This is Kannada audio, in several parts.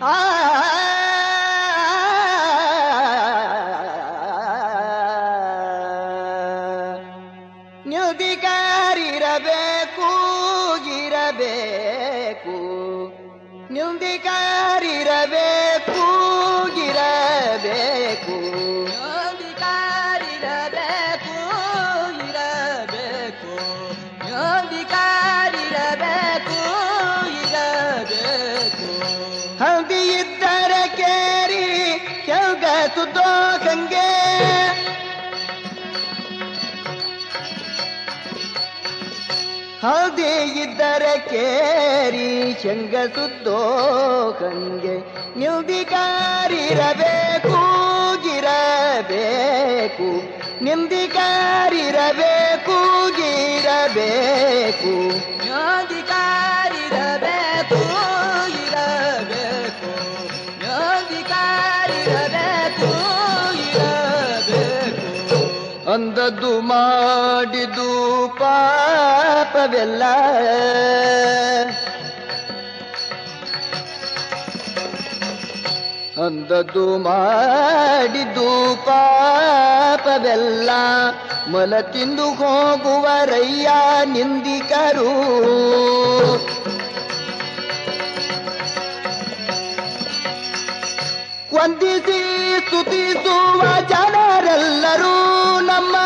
ಆ ನ್ಯುದಿಕಾರಿರಬೇಕು ಇರಬೇಕು ನ್ಯುದಿಕಾರಿರಬೇಕು ಇರಬೇಕು ಯೋಗಿಕಾರಿರಬೇಕು ಇರಬೇಕು ಯೋಗಿಕಾರಿರಬೇಕು ಇರಬೇಕು ಹಲ್ದಿ ಇದ್ದರೆ ಕೇರಿ ಕೆಲ್ಗ ಸುದ್ದೋ ಗಂಗೆ ಹಲ್ದಿ ಇದ್ದರೆ ಕೇರಿ ಶಂಗ ಸುದ್ದೋ ಗಂಗೆ ನಿಲ್ದಿಕಾರಿರಬೇಕು ಗಿರಬೇಕು ನಿಂದಿಕಾರಿರಬೇಕು ಗಿರಬೇಕು ಯೋಗಿಕಾರಿರಬೇಕು ಇರಬೇಕು ಯೋಗಿಕಾರಿರಬೇಕು ಇರಬೇಕು ಅಂದದ್ದು ಮಾಡಿದು ಪಾಪವೆಲ್ಲ ಅಂದದ್ದು ಮಾಡಿದ್ದು ಪಾಪವೆಲ್ಲ ಮಲ ತಿಂದು ಹೋಗುವರಯ್ಯ ನಿಂದಿಕರು ವಂದಿಸಿ ಸ್ತುತಿಸುವ ಜನರೆಲ್ಲರೂ ನಮ್ಮ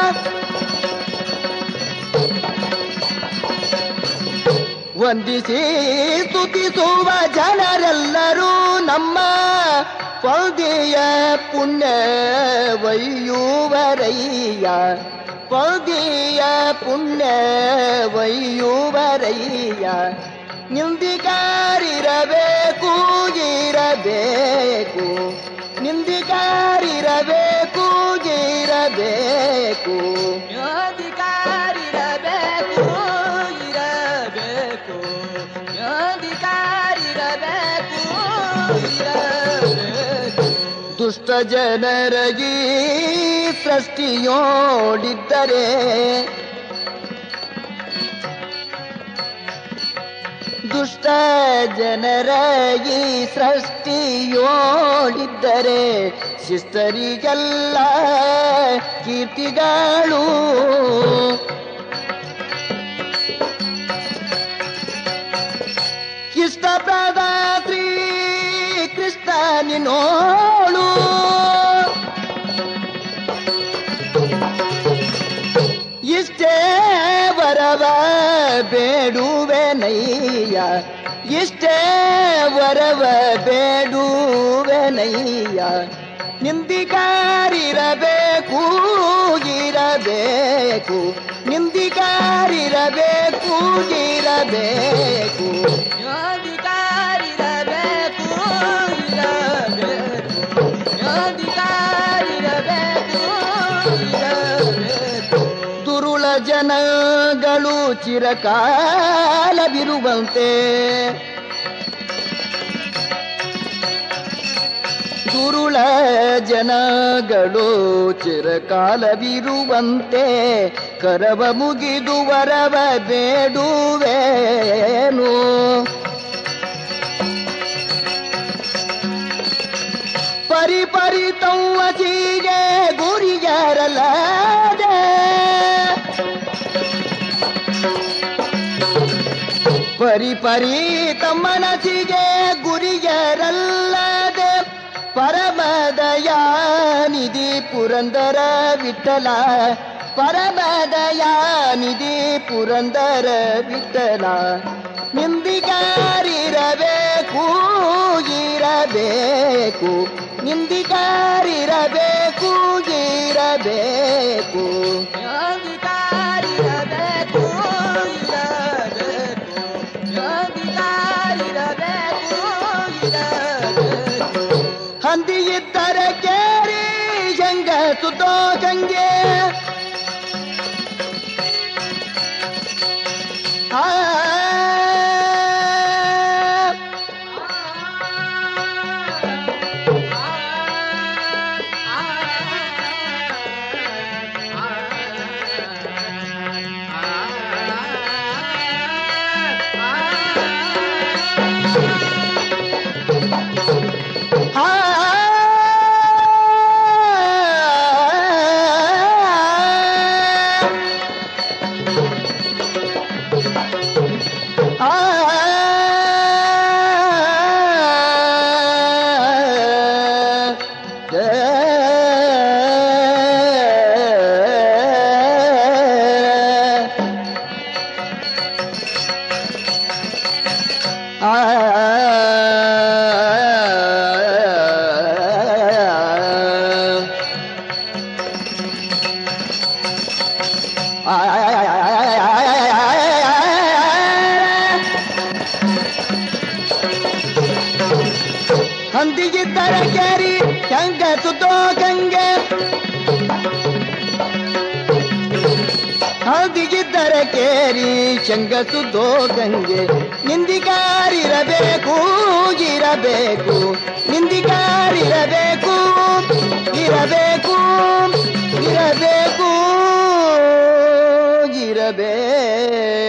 ವಂದಿಸಿ ಸ್ತುತಿಸುವ ಜನರೆಲ್ಲರೂ ನಮ್ಮ ಪೌದಿಯ ಪುಣ್ಯ ವೈಯುವರಯ್ಯ ಪೌದಿಯ ಪುಣ್ಯ ವೈಯುವರಯ್ಯ ನಿಂದಿಕಾರಿರಬೇಕು ಇರಬೇಕು ನಿಂದಿಕಾರಿರಬೇಕು ಇರಬೇಕು ಯೋಗಿಕಾರಿರಬೇಕು ಇರಬೇಕು ಯೋಗಿಕಾರಿರಬೇಕು ಇರಬೇಕು ದುಷ್ಟ ಜನರಗಿ ಸೃಷ್ಟಿಯೋಡಿದ್ದರೆ ದುಷ್ಟ ಜನರ ಈ ಸೃಷ್ಟಿಯೋಡಿದ್ದರೆ ಶಿಸ್ತರಿಗೆಲ್ಲ ಕೀರ್ತಿಗಳು ಇಷ್ಟಪ್ರದ ಶ್ರೀ ಕೃಷ್ಣನಿನೋಳು ಇಷ್ಟೇ ವರವ ಬೇಡುವೆನಯ್ಯ ಇಷ್ಟೇ ವರವ ಬೇಡುವೆನಯ್ಯ ನಿಂದಿಕಾರಿರಬೇಕು ಇರಬೇಕು ನಿಂದಿಕಾರಿರಬೇಕು ಇರಬೇಕು ಯೋಗಿಕಾರಿರಬೇಕು ಇರಬೇಕು ಯೋಗಿಕಾರಿರಬೇಕು ಇರಬೇಕು ದುರುಳ ಜನಗಳು ಚಿರಕಾಲವಿರುವಂತೆ ದುರುಳ ಜನಗಳು ಚಿರಕಾಲವಿರುವಂತೆ ಕರವ ಮುಗಿದು ವರವ ಬೇಡುವೇನು ಪರಿ ಪರಿ ತವ್ವಸಿಗೆ ಗುರಿಯರಲಾದೆ ಪರಿ ಪರಿ ತಮ್ಮನಸಿಗೆ ಗುರಿಯರಲ್ಲದೆ ಪರಮದಯಾನಿಧಿ ಪುರಂದರ ವಿಠಲ ಪರಮದಯಾನಿಧಿ ಪುರಂದರ ವಿಠಲ ನಿಂದಿಗಾರಿರಬೇಕು ಇರಬೇಕು ನಿಂದಿಗಾರಿರಬೇಕು ಇರಬೇಕು ಯೋಗಿಕಾರಿರಬೇಕು ಇರಬೇಕು ಯೋಗಿಕಾರಿರಬೇಕು ಇರಬೇಕು ಹಂದಿ ಇದ್ದರೆ ಕೇರಿ ಶಂಗ ಸುತ್ತೋ ಗಂಗೆ ಆ ಆ ಹಂದಿಗಿದ್ದರ ಕೇರಿ ಶಂಕ ಸುತೋ ಗಂಗೆ ಹಂದಿಗಿದ್ದರ ಕೇರಿ ಶಂಕ ಸುತೋ ಗಂಗೆ ನಿಂದಿಗಾರಿರಬೇಕು ಇರಬೇಕು ನಿಂದಿಗಾರಿರಬೇಕು ಇರಬೇಕು ಇರಬೇಕು ಇರಬೇಕು